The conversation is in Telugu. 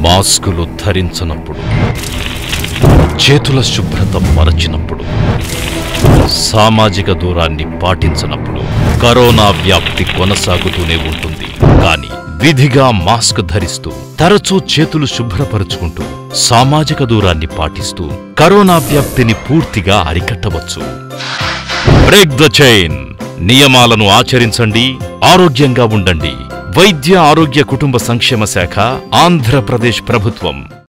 మాస్కులు ధరించనప్పుడు చేతుల శుభ్రత మరచినప్పుడు సామాజిక దూరాన్ని పాటించనప్పుడు కరోనా వ్యాప్తి కొనసాగుతూనే ఉంటుంది కానీ విధిగా మాస్క్ ధరిస్తూ తరచూ చేతులు శుభ్రపరుచుకుంటూ సామాజిక దూరాన్ని పాటిస్తూ కరోనా వ్యాప్తిని పూర్తిగా అరికట్టవచ్చు బ్రేక్ ద చైన్ నియమాలను ఆచరించండి ఆరోగ్యంగా ఉండండి వైద్య ఆరోగ్య కుటుంబ సంక్షేమ శాఖ ఆంధ్రప్రదేశ్ ప్రభుత్వం